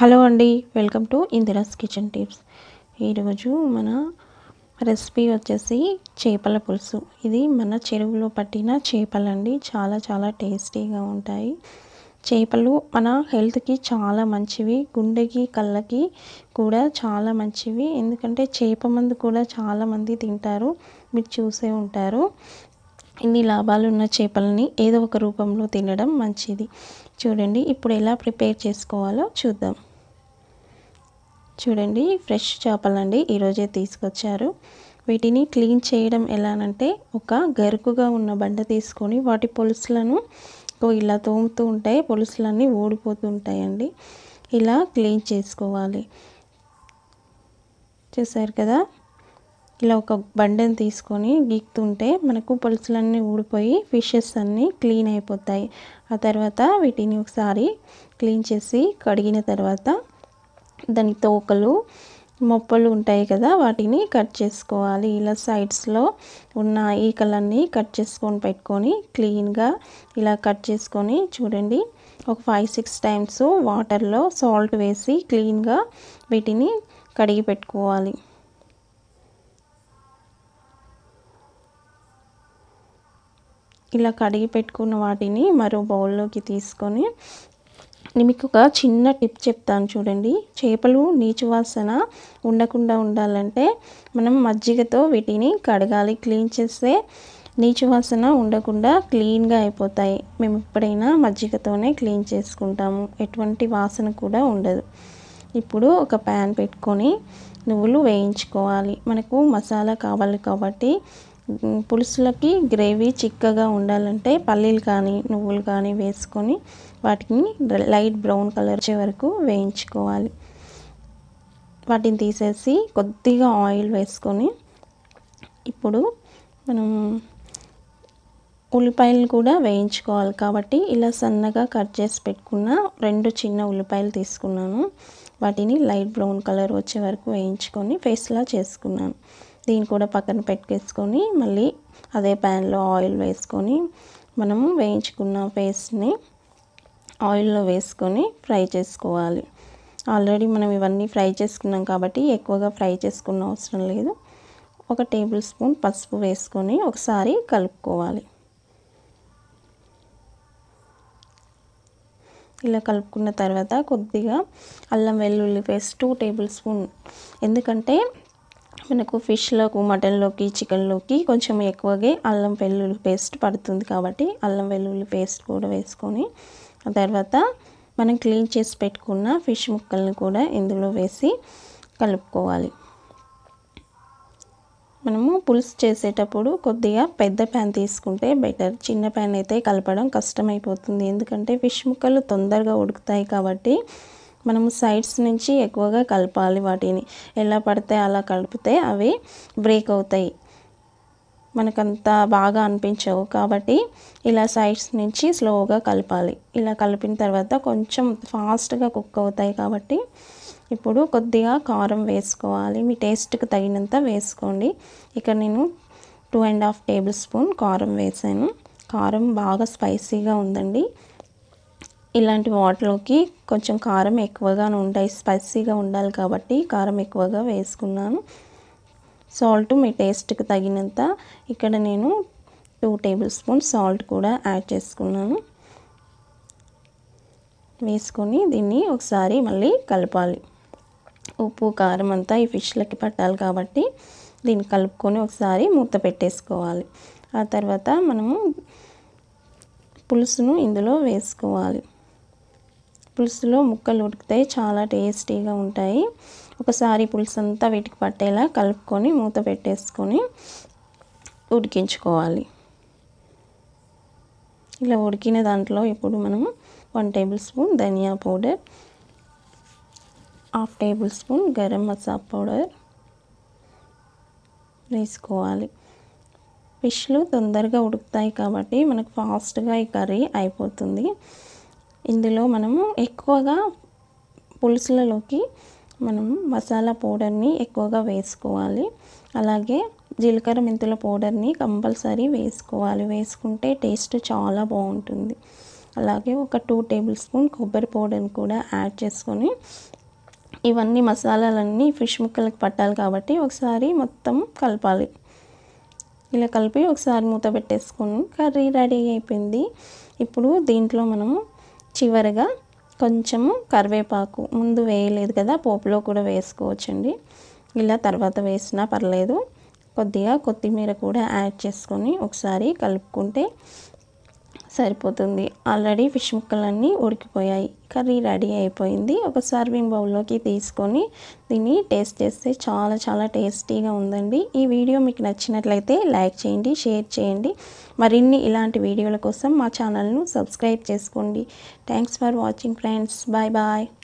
hello అండి welcome to Indira's kitchen tips ఈరోజు మన రెసిపీ వచ్చేసి చేపల పులుసు ఇది మన చెరువులో పట్టిన చేపలండి చాలా చాలా టేస్టీగా ఉంటాయి చేపలు మన హెల్త్కి చాలా మంచివి గుండెకి కళ్ళకి కూడా చాలా మంచివి ఎందుకంటే చేప మందు కూడా చాలామంది తింటారు మీరు చూసే ఉంటారు ఇన్ని లాభాలు ఉన్న చేపలని ఏదో ఒక రూపంలో తినడం మంచిది చూడండి ఇప్పుడు ఎలా ప్రిపేర్ చేసుకోవాలో చూద్దాం చూడండి ఫ్రెష్ చేపలండి ఈరోజే తీసుకొచ్చారు వీటిని క్లీన్ చేయడం ఎలానంటే ఒక గరుకుగా ఉన్న బండ తీసుకొని వాటి పొలుసులను ఇలా తోముతూ ఉంటాయి పొలుసులన్నీ ఊడిపోతూ ఉంటాయండి ఇలా క్లీన్ చేసుకోవాలి చూసారు కదా ఇలా ఒక బండని తీసుకొని గీక్తుంటే మనకు పొలుసులన్నీ ఊడిపోయి ఫిషెస్ అన్నీ క్లీన్ అయిపోతాయి ఆ తర్వాత వీటిని ఒకసారి క్లీన్ చేసి కడిగిన తర్వాత దాని తోకలు మొప్పలు ఉంటాయి కదా వాటిని కట్ చేసుకోవాలి ఇలా సైడ్స్లో ఉన్న ఈకలన్నీ కట్ చేసుకొని పెట్టుకొని క్లీన్గా ఇలా కట్ చేసుకొని చూడండి ఒక ఫైవ్ సిక్స్ టైమ్స్ వాటర్లో సాల్ట్ వేసి క్లీన్గా వీటిని కడిగి పెట్టుకోవాలి ఇలా కడిగి పెట్టుకున్న వాటిని మరో బౌల్లోకి తీసుకొని మీకు ఒక చిన్న టిప్ చెప్తాను చూడండి చేపలు నీచు వాసన ఉండకుండా ఉండాలంటే మనం మజ్జిగతో వీటిని కడగాలి క్లీన్ చేస్తే నీచు వాసన ఉండకుండా క్లీన్గా అయిపోతాయి మేము ఎప్పుడైనా మజ్జిగతోనే క్లీన్ చేసుకుంటాము ఎటువంటి వాసన కూడా ఉండదు ఇప్పుడు ఒక ప్యాన్ పెట్టుకొని నువ్వులు వేయించుకోవాలి మనకు మసాలా కావాలి కాబట్టి పులుసులకి గ్రేవీ చిక్కగా ఉండాలంటే పల్లీలు కానీ నువ్వులు కానీ వేసుకొని వాటిని లైట్ బ్రౌన్ కలర్ వచ్చే వరకు వేయించుకోవాలి వాటిని తీసేసి కొద్దిగా ఆయిల్ వేసుకొని ఇప్పుడు మనం ఉల్లిపాయలు కూడా వేయించుకోవాలి కాబట్టి ఇలా సన్నగా కట్ చేసి పెట్టుకున్న రెండు చిన్న ఉల్లిపాయలు తీసుకున్నాను వాటిని లైట్ బ్రౌన్ కలర్ వచ్చే వరకు వేయించుకొని ఫేస్లా చేసుకున్నాను దీన్ని కూడా పక్కన పెట్టేసుకొని మళ్ళీ అదే ప్యాన్లో ఆయిల్ వేసుకొని మనము వేయించుకున్న పేస్ట్ని ఆయిల్లో వేసుకొని ఫ్రై చేసుకోవాలి ఆల్రెడీ మనం ఇవన్నీ ఫ్రై చేసుకున్నాం కాబట్టి ఎక్కువగా ఫ్రై చేసుకున్న అవసరం లేదు ఒక టేబుల్ స్పూన్ పసుపు వేసుకొని ఒకసారి కలుపుకోవాలి ఇలా కలుపుకున్న తర్వాత కొద్దిగా అల్లం వెల్లుల్లి పేస్ట్ టూ టేబుల్ స్పూన్ ఎందుకంటే మనకు ఫిష్లోకి మటన్లోకి చికెన్లోకి కొంచెం ఎక్కువగా అల్లం వెల్లుల్లి పేస్ట్ పడుతుంది కాబట్టి అల్లం వెల్లుల్లి పేస్ట్ కూడా వేసుకొని ఆ తర్వాత మనం క్లీన్ చేసి పెట్టుకున్న ఫిష్ ముక్కల్ని కూడా ఇందులో వేసి కలుపుకోవాలి మనము పులుసు చేసేటప్పుడు కొద్దిగా పెద్ద ప్యాన్ తీసుకుంటే బెటర్ చిన్న ప్యాన్ అయితే కలపడం కష్టమైపోతుంది ఎందుకంటే ఫిష్ ముక్కలు తొందరగా ఉడుకుతాయి కాబట్టి మనము సైడ్స్ నుంచి ఎక్కువగా కలపాలి వాటిని ఎలా పడితే అలా కలిపితే అవి బ్రేక్ అవుతాయి మనకంత బాగా అనిపించవు కాబట్టి ఇలా సైడ్స్ నుంచి స్లోగా కలపాలి ఇలా కలిపిన తర్వాత కొంచెం ఫాస్ట్గా కుక్ అవుతాయి కాబట్టి ఇప్పుడు కొద్దిగా కారం వేసుకోవాలి మీ టేస్ట్కి తగినంత వేసుకోండి ఇక్కడ నేను two and half tablespoon కారం వేసాను కారం బాగా స్పైసీగా ఉందండి ఇలాంటి వాటర్లోకి కొంచెం కారం ఎక్కువగా ఉంటాయి స్పైసీగా ఉండాలి కాబట్టి కారం ఎక్కువగా వేసుకున్నాను సాల్ట్ మీ టేస్ట్కి తగినంత ఇక్కడ నేను టూ టేబుల్ స్పూన్ సాల్ట్ కూడా యాడ్ చేసుకున్నాను వేసుకొని దీన్ని ఒకసారి మళ్ళీ కలపాలి ఉప్పు కారం అంతా ఈ ఫిష్లకి పట్టాలి కాబట్టి దీన్ని కలుపుకొని ఒకసారి మూత పెట్టేసుకోవాలి ఆ తర్వాత మనము పులుసును ఇందులో వేసుకోవాలి పులుసులో ముక్కలు ఉడికితే చాలా టేస్టీగా ఉంటాయి ఒకసారి పులుసు అంతా వీటికి పట్టేలా కలుపుకొని మూత పెట్టేసుకొని ఉడికించుకోవాలి ఇలా ఉడికిన దాంట్లో ఇప్పుడు మనము one tablespoon dhania powder half tablespoon garam masala powder వేసుకోవాలి ఫిష్లు తొందరగా ఉడుకుతాయి కాబట్టి మనకు ఫాస్ట్గా ఈ కర్రీ అయిపోతుంది ఇందులో మనము ఎక్కువగా పులుసులలోకి మనం మసాలా పౌడర్ని ఎక్కువగా వేసుకోవాలి అలాగే జీలకర్ర మెంతుల పౌడర్ని కంపల్సరీ వేసుకోవాలి వేసుకుంటే టేస్ట్ చాలా బాగుంటుంది అలాగే ఒక టూ టేబుల్ స్పూన్ కొబ్బరి పౌడర్ని కూడా యాడ్ చేసుకొని ఇవన్నీ మసాలాలన్నీ ఫిష్ ముక్కలకు పట్టాలి కాబట్టి ఒకసారి మొత్తం కలపాలి ఇలా కలిపి ఒకసారి మూత పెట్టేసుకొని కర్రీ రెడీ అయిపోయింది ఇప్పుడు దీంట్లో మనము చివరిగా కొంచెము కరివేపాకు ముందు వేయలేదు కదా పోపులో కూడా వేసుకోవచ్చండి ఇలా తర్వాత వేసినా పర్లేదు కొద్దిగా కొత్తిమీర కూడా యాడ్ చేసుకొని ఒకసారి కలుపుకుంటే సరిపోతుంది ఆల్రెడీ ఫిష్ ముక్కలన్నీ ఉడికిపోయాయి కర్రీ రెడీ అయిపోయింది ఒక సర్వింగ్ బౌల్లోకి తీసుకొని దీన్ని టేస్ట్ చేస్తే చాలా చాలా టేస్టీగా ఉందండి ఈ వీడియో మీకు నచ్చినట్లయితే లైక్ చేయండి షేర్ చేయండి మరిన్ని ఇలాంటి వీడియోల కోసం మా ఛానల్ను సబ్స్క్రైబ్ చేసుకోండి thanks for watching friends bye bye